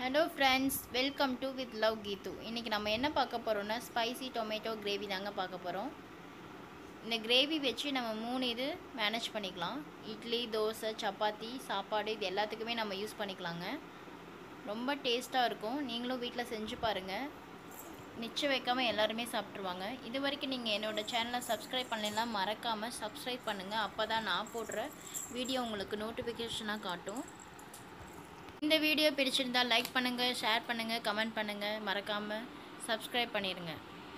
hello friends welcome to with love Keethu இன்றைக்கி நம்ம என்ன பார்க்க போகிறோம்னா ஸ்பைசி டொமேட்டோ கிரேவி தாங்க பார்க்க போகிறோம் இந்த கிரேவி வச்சு நம்ம மூணு இது மேனேஜ் பண்ணிக்கலாம் இட்லி தோசை சப்பாத்தி சாப்பாடு இது எல்லாத்துக்குமே நம்ம யூஸ் பண்ணிக்கலாங்க ரொம்ப டேஸ்ட்டாக இருக்கும் நீங்களும் வீட்டில் செஞ்சு பாருங்கள் மிச்சம் வைக்காமல் எல்லாருமே சாப்பிட்ருவாங்க இது வரைக்கும் நீங்கள் என்னோடய சேனலை சப்ஸ்கிரைப் பண்ணலாம் மறக்காமல் சப்ஸ்கிரைப் பண்ணுங்கள் அப்போ தான் நான் போடுற வீடியோ உங்களுக்கு நோட்டிஃபிகேஷனாக காட்டும் இந்த வீடியோ பிடிச்சிருந்தா லைக் பண்ணுங்கள் ஷேர் பண்ணுங்கள் கமெண்ட் பண்ணுங்கள் மறக்காமல் சப்ஸ்கிரைப் பண்ணிடுங்க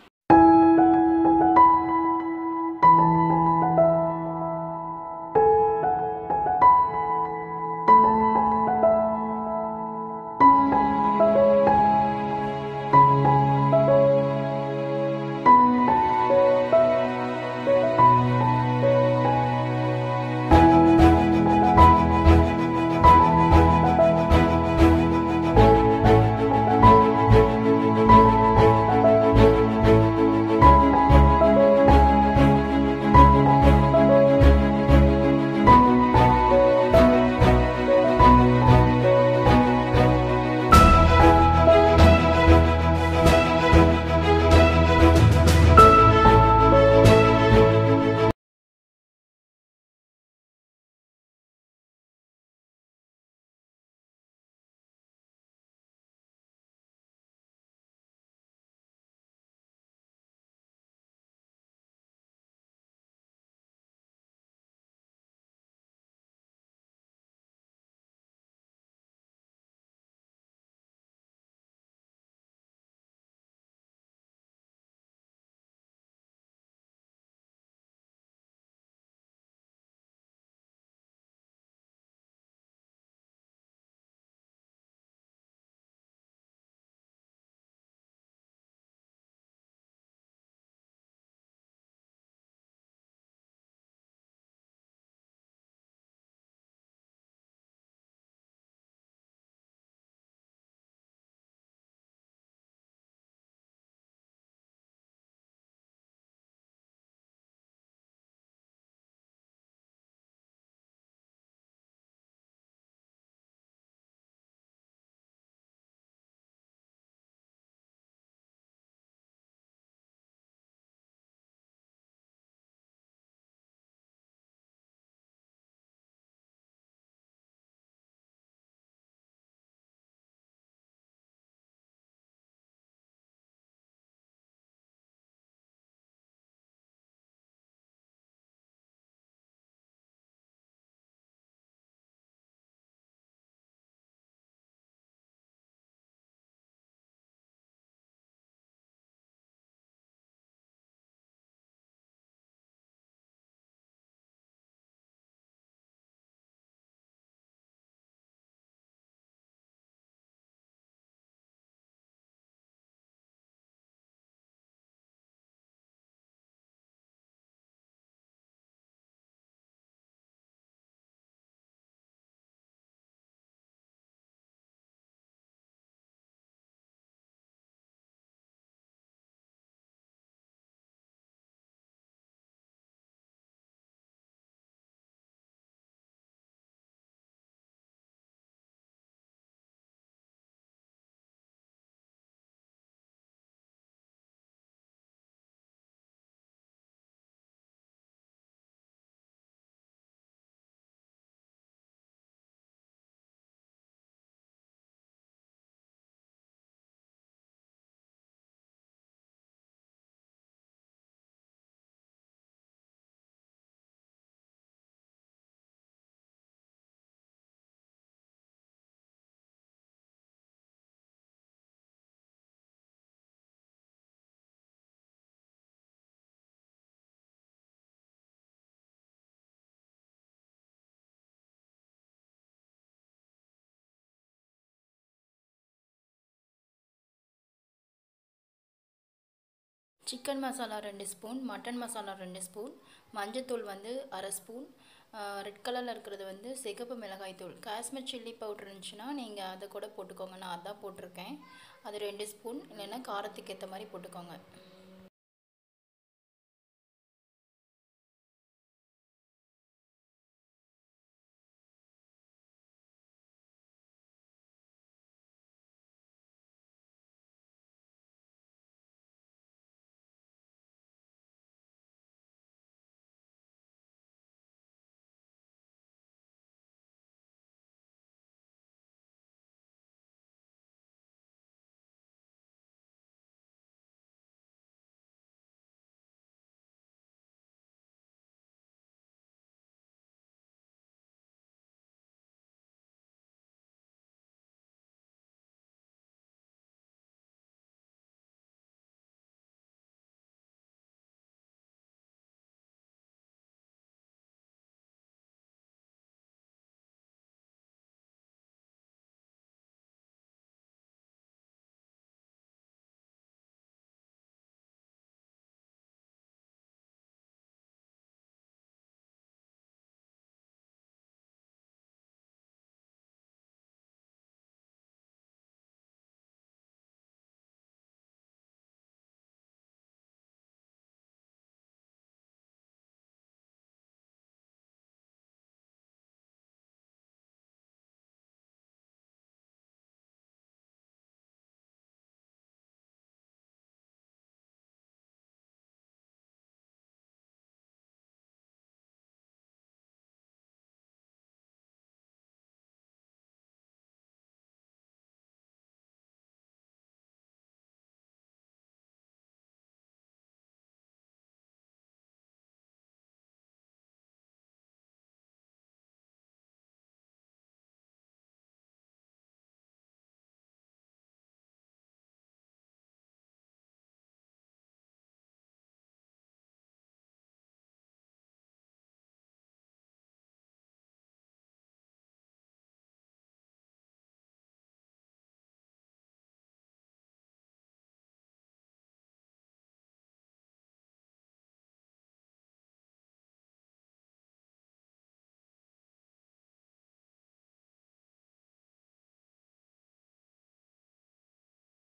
சிக்கன் மசாலா ரெண்டு ஸ்பூன் மட்டன் மசாலா ரெண்டு ஸ்பூன் மஞ்சத்தூள் வந்து அரை ஸ்பூன் ரெட் கலரில் இருக்கிறது வந்து சிகப்பு மிளகாய் தூள் காஷ்மீர் சில்லி பவுடர் இருந்துச்சுன்னா நீங்கள் அதை கூட போட்டுக்கோங்க நான் அதான் போட்டிருக்கேன் அது ரெண்டு ஸ்பூன் இல்லைன்னா காரத்துக்கு ஏற்ற மாதிரி போட்டுக்கோங்க